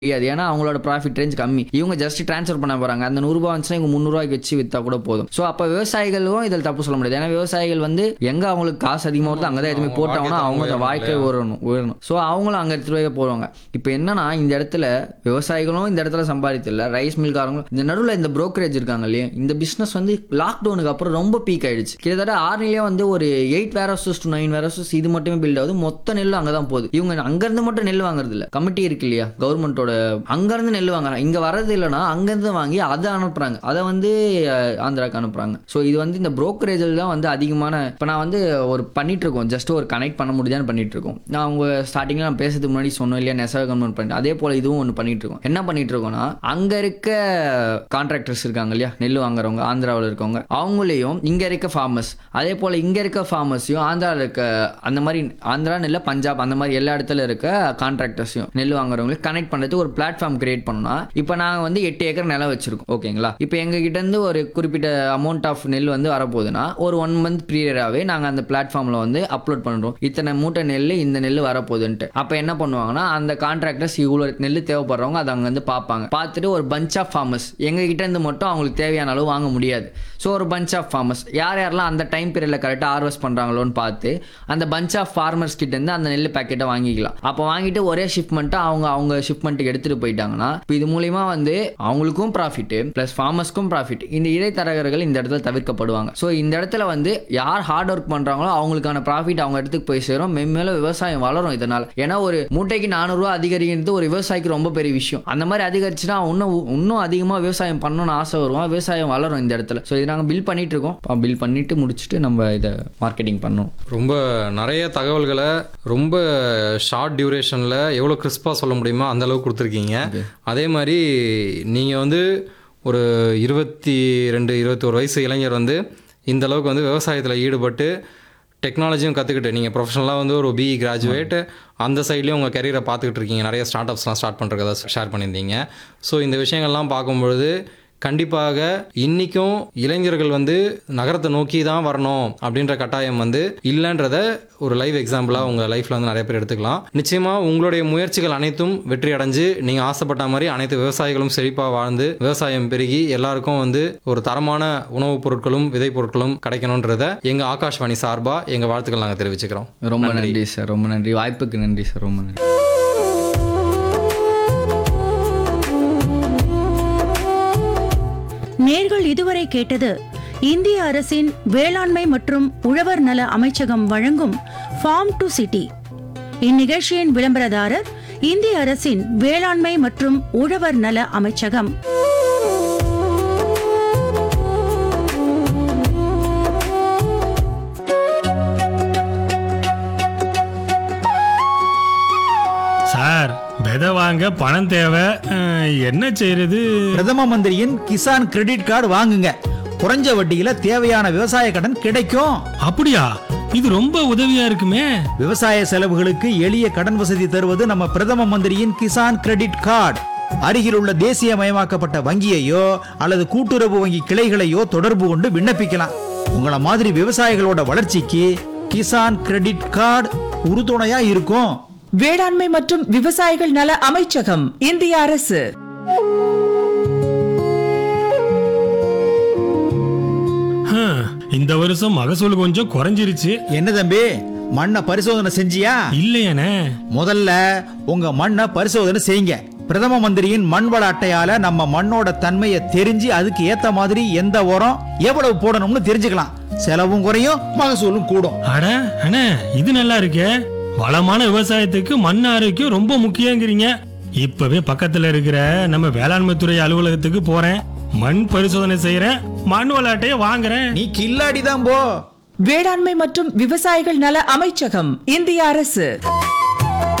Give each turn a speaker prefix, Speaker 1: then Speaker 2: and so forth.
Speaker 1: முடியாது ஏன்னா அவங்களோட ப்ராஃபிட் ரேஞ்ச் கம்மி இவங்க ஜஸ்ட் ட்ரான்ஸ்ஃபர் பண்ண போறாங்க அந்த நூறுரூபா வந்துச்சுன்னா இவங்க முந்நூறுவாய்க்கு வச்சு வித்தா கூட போதும் ஸோ அப்போ விவசாயிகளும் இதில் தப்பு சொல்ல முடியாது ஏன்னா விவசாயிகள் வந்து எங்க அவங்களுக்கு காசு அதிகமாக வருது அங்கே தான் எதுவுமே
Speaker 2: அவங்க
Speaker 1: போட்டாங்கன்னா
Speaker 2: வாழ்க்கை
Speaker 1: அவங்க
Speaker 2: தரம்
Speaker 1: வாழ்க்கை
Speaker 2: உயரணும்
Speaker 1: உயரணும் உயரணும் ஸோ அவங்களும் அங்கே எடுத்துகிட்டு போய் போடுவாங்க இப்போ என்னன்னா இந்த இடத்துல விவசாயிகளும் இந்த இடத்துல சம்பாதித்தில்ல ரைஸ் மில்காரங்களும் இந்த நடுவில் இந்த brokerage இருக்காங்க இல்லையா இந்த பிஸ்னஸ் வந்து லாக்டவுனுக்கு அப்புறம் ரொம்ப பீக் ஆயிடுச்சு கிட்டத்தட்ட ஆர்னிலே வந்து ஒரு eight warehouses to nine warehouses இது மட்டுமே பில்ட் ஆகுது மொத்த நெல் அங்கே தான் போகுது இவங்க அங்கேருந்து மட்டும் நெல் வாங்குறது இல்லை கமிட்டி இருக்கு இல்லையா கவர்மெண்ட்டோட அங்கேருந்து நெல் வாங்குறாங்க இங்கே வர்றது இல்லைன்னா அங்கேருந்து வாங்கி அதை அனுப்புறாங்க அதை வந்து அஹ், ஆந்திராக்கு அனுப்புறாங்க ஸோ இது வந்து இந்த brokerage-ல தான் வந்து அதிகமான இப்போ நான் வந்து ஒரு பண்ணிட்டு இருக்கோம் ஜஸ்ட் ஒரு கனெக்ட் பண்ண முடியுதான்னு பண்ணிட்டு இருக்கோம் நான் அவங்க ஸ்டார்டிங்கில் நான் பேசுறதுக்கு முன்னாடி சொன்னோம் இல்லையா நெசவ கவர்மெண்ட் பண்ணிட்டு அதே போல் இதுவும் ஒன்று பண்ணிட்டு இருக்கோம் என்ன பண்ணிட்டு இருக்கோம்னா அங்கே இருக்க கான்ட்ராக்டர்ஸ் இருக்காங்க இல்லையா நெல் வாங்குறவங்க ஆந்திராவில் இருக்கவங்க அவங்களையும் இங்கே இருக்க ஃபார்மர்ஸ் அதே போல் இங்கே இருக்க ஃபார்மர்ஸையும் ஆந்திராவில் இருக்க அந்த மாதிரி ஆந்திரா நெல்ல பஞ்சாப் அந்த மாதிரி எல்லா இடத்துல இருக்க கான்ட்ராக்டர்ஸையும் நெல் வாங்குறவங்களுக்கு கனெக்ட் பண்ணுறதுக்கு ஒரு பிளாட்ஃபார்ம் கிரியேட் பண்ணோம்னா இப்போ நாங்கள் வந்து எட்டு ஏக்கர் நிலம் வச்சிருக்கோம் ஓகேங்களா இப்போ எங்கள் கிட்ட இருந்து ஒரு குறிப்பிட்ட அமௌண்ட் ஆஃப் நெல் வந்து வரப்போகுதுன்னா ஒரு ஒன் மந்த் பீரியடாகவே நாங்கள் அந்த பிளாட்ஃபார்மில் வந்து அப்லோட் பண்ணுறோம் இத்தனை மூட்டை நெல் இந்த நெல் வரப்போகுதுன்ட்டு அப்போ என்ன பண்ணுவாங்கன்னா அந்த கான்ட்ராக்டர்ஸ் இவ்வளோ நெல் தேவைப்படுறவங்க அதை அங்கே வந்து பார்ப்பாங்க பார்த்துட்டு ஒரு பஞ்ச் ஆஃப் ஃபார்மர்ஸ் எங்கள் கிட்ட இருந்து மட்டும் அவங்களுக்கு தேவையான அளவு வாங்க முடியாது ஸோ ஒரு பஞ்ச் ஆஃப் ஃபார்மர்ஸ் யார் யாரெல்லாம் அந்த டைம் பீரியடில் கரெக்டாக ஹார்வெஸ்ட் பண்ணுறாங்களோன்னு பார்த்து அந்த பஞ்ச் ஆஃப் ஃபார்மர்ஸ் கிட்ட இருந்து அந்த நெல் பேக்கெட்டை வாங்கிக்கலாம் அப்போ வாங்கிட்டு ஒரே ஷிப்மெண்ட்டை அவங்க அவங்க ஷிப்மெண்ட்டுக்கு எடுத்துகிட்டு போயிட்டாங்கன்னா இப்போ இது மூலியமா வந்து அவங்களுக்கும் ப்ராஃபிட் ப்ளஸ் ஃபார்மர்ஸ்க்கும் ப்ராஃபிட் இந்த இடைத்தரகர்கள் இந்த இடத்துல தவிர்க்கப்படுவாங்க ஸோ இந்த இடத்துல வந்து யார் ஹார்ட் ஒர்க் பண்ணுறாங்களோ அவங்களுக்கான ப்ராஃபிட் அவங்க இடத்துக்கு போய் சேரும் மென்மேலும் விவசாயம் வளரும் இதனால் ஏன்னா ஒரு மூட்டைக்கு நானூறுரூவா அதிகரிக்கிறது ஒரு விவசாயிக்கு ரொம்ப பெரிய விஷயம் அந்த மாதிரி அதிகரிச்சுன்னா இன்னும் இன்னும் அதிகமாக விவசாயம் பண்ணணும்னு ஆசை வரும் விவசாயம் வளரும் இந்த இடத்துல ஸோ இது நாங்கள் பில் பண்ணிட்டு இருக்கோம் பில் பண்ணிட்டு முடிச்சுட்டு நம்ம இதை மார்க்கெட்டிங் பண்ணணும்
Speaker 2: ரொம்ப நிறைய தகவல்களை ரொம்ப ஷார்ட் டியூரேஷனில் எவ்வளோ கிறிஸ்பாக சொல்ல முடியுமோ அந்த அளவுக்கு கொடுத்துருக்கீங்க அதே மாதிரி நீங்கள் வந்து ஒரு இருபத்தி ரெண்டு இருபத்தோரு வயசு இளைஞர் வந்து இந்த அளவுக்கு வந்து விவசாயத்தில் ஈடுபட்டு டெக்னாலஜியும் கற்றுக்கிட்டு நீங்கள் ப்ரொஃபஷனலாக வந்து ஒரு பிஇ கிராஜுவேட் அந்த சைட்லேயும் உங்கள் கரியரை பார்த்துக்கிட்டு இருக்கீங்க நிறைய ஸ்டார்ட் அப்ஸ்லாம் ஸ்டார்ட் பண்ணுறதா ஷேர் பண்ணியிருந்தீங்க ஸோ இந்த விஷயங்கள்லாம் பார்க்கும்பொழுது கண்டிப்பாக இன்றைக்கும் இளைஞர்கள் வந்து நகரத்தை நோக்கி தான் வரணும் அப்படின்ற கட்டாயம் வந்து இல்லைன்றத ஒரு லைவ் எக்ஸாம்பிளாக உங்கள் லைஃப்பில் வந்து நிறைய பேர் எடுத்துக்கலாம் நிச்சயமாக உங்களுடைய முயற்சிகள் அனைத்தும் வெற்றி அடைஞ்சு நீங்கள் ஆசைப்பட்ட மாதிரி அனைத்து விவசாயிகளும் செழிப்பாக வாழ்ந்து விவசாயம் பெருகி எல்லாருக்கும் வந்து ஒரு தரமான உணவுப் பொருட்களும் விதை பொருட்களும் கிடைக்கணுன்றத எங்கள் ஆகாஷ்வாணி சார்பாக எங்கள் வாழ்த்துக்கள் நாங்கள் தெரிவிச்சுக்கிறோம்
Speaker 1: ரொம்ப நன்றி சார் ரொம்ப நன்றி வாய்ப்புக்கு நன்றி சார் ரொம்ப நன்றி
Speaker 3: நேர்கள் இதுவரை கேட்டது இந்திய அரசின் வேளாண்மை மற்றும் உழவர் நல அமைச்சகம் வழங்கும் ஃபார்ம் டு சிட்டி இந்நிகழ்ச்சியின் விளம்பரதாரர் இந்திய அரசின் வேளாண்மை மற்றும் உழவர் நல அமைச்சகம்
Speaker 4: சார் விதை வாங்க பணம் தேவை அஹ், என்ன செய்யறது
Speaker 5: பிரதம மந்திரியின் கிசான் கிரெடிட் கார்டு வாங்குங்க குறைஞ்ச வட்டியில தேவையான விவசாய கடன் கிடைக்கும்
Speaker 4: அப்படியா இது ரொம்ப உதவியா இருக்குமே
Speaker 5: விவசாய செலவுகளுக்கு எளிய கடன் வசதி தருவது நம்ம பிரதம மந்திரியின் கிசான் கிரெடிட் கார்டு அருகில் உள்ள தேசியமயமாக்கப்பட்ட வங்கியையோ அல்லது கூட்டுறவு வங்கி கிளைகளையோ தொடர்பு கொண்டு விண்ணப்பிக்கலாம் உங்கள மாதிரி விவசாயிகளோட வளர்ச்சிக்கு கிசான் கிரெடிட் கார்டு உறுதுணையா இருக்கும்
Speaker 6: வேளாண்மை மற்றும் விவசாயிகள் நல அமைச்சகம் இந்திய அரசு
Speaker 4: ஹம், இந்த வருஷம் மகசூல் கொஞ்சம் குறைஞ்சிருச்சு
Speaker 5: என்ன தம்பி மண்ணை பரிசோதனை செஞ்சியா
Speaker 4: இல்லையானே
Speaker 5: முதல்ல உங்க மண்ணை பரிசோதனை செய்யுங்க பிரதம மந்திரியின் மண் வள அட்டையால நம்ம மண்ணோட தன்மையை தெரிஞ்சு அதுக்கு ஏத்த மாதிரி எந்த உரம் எவ்வளவு போடணும்னு தெரிஞ்சுக்கலாம் செலவும் குறையும் மகசூலும் கூடும்
Speaker 4: அட அண்ணே இது நல்லா இருக்கே வளமான விவசாயத்துக்கு மண் ஆரோக்கியம் ரொம்ப முக்கியங்கிறீங்க இப்பவே பக்கத்துல இருக்கிற நம்ம வேளாண்மை துறை அலுவலகத்துக்கு போறேன் மண் பரிசோதனை செய்யறேன் மண் விளையாட்டைய வாங்குறேன்
Speaker 5: நீ கில்லாடி தான் போ
Speaker 6: வேளாண்மை மற்றும் விவசாயிகள் நல அமைச்சகம் இந்திய அரசு